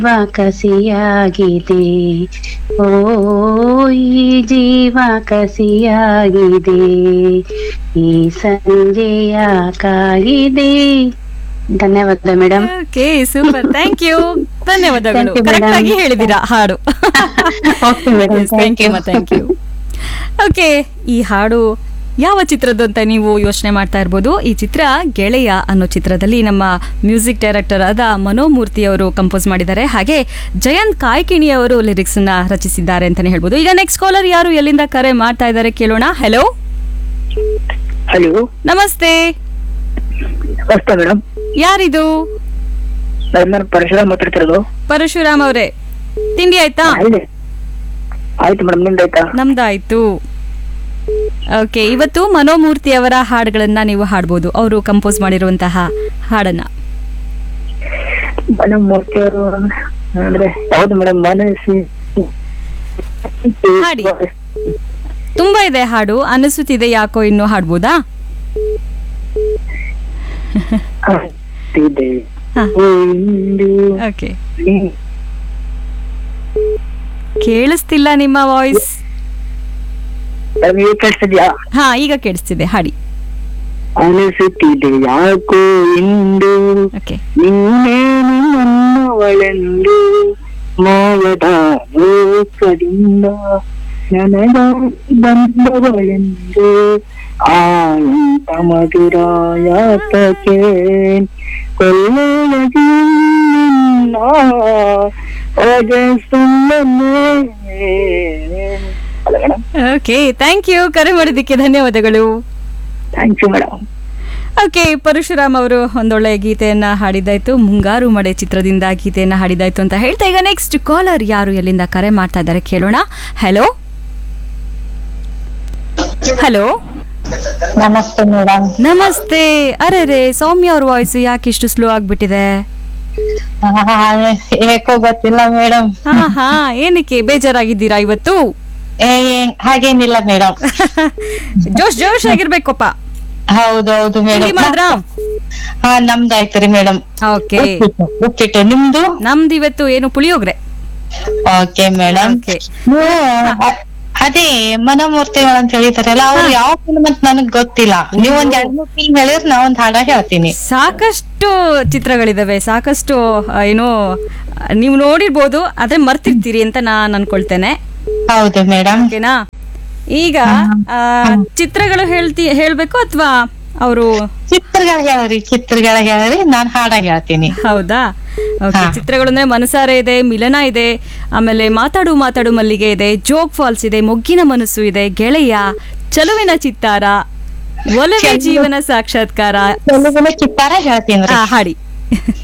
ಕಸಿಯಾಗಿದೆ ಓ ಈ ಜೀವ ಕಸಿಯಾಗಿದೆ ಈ ಸಂಜೆಯ ಕಾಗಿದೆ ಧನ್ಯವಾದ madam okay super thank you ಧನ್ಯವಾದಗಳು Thank you, ಕರೆಕ್ಟ್ madam. ಆಗಿ ಹೇಳಿದಿರಾ ಹಾಡು okay madam thank you thank you okay ಈ ಹಾಡು ಯಾವ ಚಿತ್ರದ್ದು ಅಂತ ನೀವು ಯೋಚನೆ ಮಾಡ್ತಾ ಇರ್ಬೋದು ಈ ಚಿತ್ರ ಗೆಳೆಯ ಅನ್ನೋ ಚಿತ್ರದಲ್ಲಿ ನಮ್ಮ ಮ್ಯೂಸಿಕ್ ಡೈರೆಕ್ಟರ್ ಆದ ಮನೋಮೂರ್ತಿ ಅವರು ಕಂಪೋಸ್ ಮಾಡಿದ್ದಾರೆ ಹಾಗೆ ಜಯಂತ್ ಕಾಯ್ಕಿಣಿ ಅವರು ಲಿರಿಕ್ಸ್ ನ ರಚಿಸಿದ್ದಾರೆ ಅಂತಾನೆ ಹೇಳ್ಬೋದು ಈಗ ನೆಕ್ಸ್ಟ್ ಕಾಲರ್ ಯಾರು ಎಲ್ಲಿಂದ ಕರೆ ಮಾಡ್ತಾ ಇದ್ದಾರೆ ಕೇಳೋಣ ಹೆಲೋ ಹಲೋ ನಮಸ್ತೆ ನಮಸ್ತೆ ಮೇಡಮ್ ಯಾರಿದು ನಾನು ಪರಶುರಾಮ್ ಮಾತಾಡ್ತಿರೋದು ಪರಶುರಾಮ್ ಅವರೇ ತಿಂಡಿ ಆಯ್ತಾ ಅಲ್ಲೇ ಆಯ್ತು ಮೇಡಮ್ ನಿಮ್ದಾಯ್ತಾ ನಮ್ದಾಯ್ತು ಓಕೆ ಇವತ್ತು ಮನೋಮೂರ್ತಿ ಅವರ ಹಾಡುಗಳನ್ನ ನೀವು ಹಾಡ್ಬೋದು ಅವರು ಕಂಪೋಸ್ ಮಾಡಿರುವಂತಹ ಹಾಡನ್ನ ಮೇಡಮ್ ಮೂರ್ತಿ ಅವರು ಅಂದ್ರೆ ಯಾವ್ದು ಮೇಡಮ್ ಮನಸ್ಸಿ ಹಾಡಿ. ತುಂಬಾ ಇದೆ ಹಾಡು ಅನಿಸುತ್ತಿದೆ ಯಾಕೋ ಇನ್ನು ಹಾಡ್ಬೋದಾ ಇದೆ ಹಾ. ಒಂದು ಓಕೆ ಕೇಳಿಸ್ತಿಲ್ಲ ನಿಮ್ಮ ವಾಯ್ಸ್ ಮೇಡಮ್ ಈಗ ಕೇಳಿಸ್ತಿದ್ಯಾ ಹಾ ಈಗ ಕೇಳಿಸ್ತಿದೆ ಹಾಡಿ ಅನಿಸುತ್ತಿದೆ ಯಾಕೋ ಇಂದು ಓಕೆ ನೀನೇನು ನನ್ನವಳೆಂದು ಮೋಗದ ಲೋಕದಿಂದ ನನಗ ಬಂದವಳೆಂದು ಆಂತ ಮಧುರ ಯಾತಕ್ಕೆ ಕೊಲ್ಲೊಳಗೆ ನಿನ್ನ ಹಾಗೆ ಸುಮ್ಮನೆ ಅಲ್ಲ ಮೇಡಮ್ ಓಕೆ ಥ್ಯಾಂಕ್ ಯು ಕರೆ ಮಾಡಿದ್ದಕ್ಕೆ ಧನ್ಯವಾದಗಳು thank you madam okay Parashuram ಅವರು ಒಂದೊಳ್ಳೆ ಗೀತೆಯನ್ನ ಹಾಡಿದ್ದಾಯ್ತು ಮುಂಗಾರು ಮಳೆ ಚಿತ್ರದಿಂದ ಗೀತೆಯನ್ನ ಹಾಡಿದ್ದಾಯ್ತು ಅಂತ ಹೇಳ್ತಾ ಈಗ ನೆಕ್ಸ್ಟ್ ಕಾಲರ್ ಯಾರು ಎಲ್ಲಿಂದ ಕರೆ ಮಾಡ್ತಾ ಇದ್ದಾರೆ ಕೇಳೋಣ ಹಲೋ ಹಲೋ ನಮಸ್ತೆ ಮೇಡಮ್ ನಮಸ್ತೆ ಅರೆ ರೇ ಸೌಮ್ಯ ಅವ್ರ ವಾಯ್ಸ್ ಯಾಕೆ ಇಷ್ಟು ಸ್ಲೋ ಆಗ್ಬಿಟ್ಟಿದೆ ಏಕೋ ಗೊತ್ತಿಲ್ಲ ಮೇಡಮ್ ಹಾ ಹಾ ಏನಕ್ಕೆ ಬೇಜಾರಾಗಿದ್ದೀರಾ ಇವತ್ತು ಹಾಗೇನಿಲ್ಲ ಮೇಡಮ್ ಜೋಶ್ ಜೋಶ್ ಆಗಿರ್ಬೇಕಪ್ಪ ಹೌದೌದು ತಿಂಡಿ ಮಾಡಿದ್ರಾ ಹಾ ನಮ್ದಾಯ್ತು ರೀ ಮೇಡಮ್ ಓಕೆ ಉಪ್ಪಿಟ್ಟು ನಿಮ್ದು ನಮ್ದು ಇವತ್ತು ಏನು ಪುಳಿಯೋಗ್ರೆ ಓಕೆ ಮೇಡಮ್ ಓಕೆ ಅದೇ ಮನೋಮೂರ್ತಿಗಳು ಅಂತ ಹೇಳಿದಾರಲ್ಲ ಅವ್ರು ಯಾವ ಫಿಲ್ಮ್ ಅಂತ ನನಗ್ ಗೊತ್ತಿಲ್ಲ ನೀವ್ ಒಂದ್ ಎರಡ್ ಮೂರ್ ಫಿಲ್ಮ್ ಹೇಳಿದ್ರೆ ನಾ ಒಂದ್ ಹಾಡ ಹೇಳ್ತೀನಿ ಸಾಕಷ್ಟು ಚಿತ್ರಗಳಿದಾವೆ ಸಾಕಷ್ಟು ಆ, ಏನು ಆ, ನೀವು ನೋಡಿರ್ಬೋದು ಆದ್ರೆ ಮರ್ತಿರ್ತೀರಿ ಅಂತ ನಾನು ಅನ್ಕೊಳ್ತೇನೆ ಹೌದು ಮೇಡಮ್ ಓಕೆನಾ ಈಗ ಆ, ಚಿತ್ರಗಳು ಹೇಳ್ತಿ ಹೇಳ್ಬೇಕು ಅಥವಾ ಅವರು ಚಿತ್ರಗಳ ಹೇಳ್ರಿ ಚಿತ್ರಗಳ ಹೇಳ್ರಿ ನಾನ್ ಹಾಡ ಹೇಳ್ತೀನಿ ಹೌದಾ ಓಕೆ ಹಾ. ಚಿತ್ರಗಳು ಅಂದ್ರೆ ಮನಸಾರೆ ಇದೆ ಮಿಲನ ಇದೆ ಆಮೇಲೆ ಮಾತಾಡು ಮಾತಾಡು ಮಲ್ಲಿಗೆ ಇದೆ ಜೋಗ್ ಫಾಲ್ಸ್ ಇದೆ ಮೊಗ್ಗಿನ ಮನಸ್ಸು ಇದೆ ಗೆಳೆಯ ಚಲುವಿನ ಚಿತ್ತಾರ ಒಲವೇ ಜೀವನ ಸಾಕ್ಷಾತ್ಕಾರ ತೆಲುಗುನ ಚಿತ್ತಾರ ಹೇಳ್ತೀನಿ ಆ, ಹಾಡಿ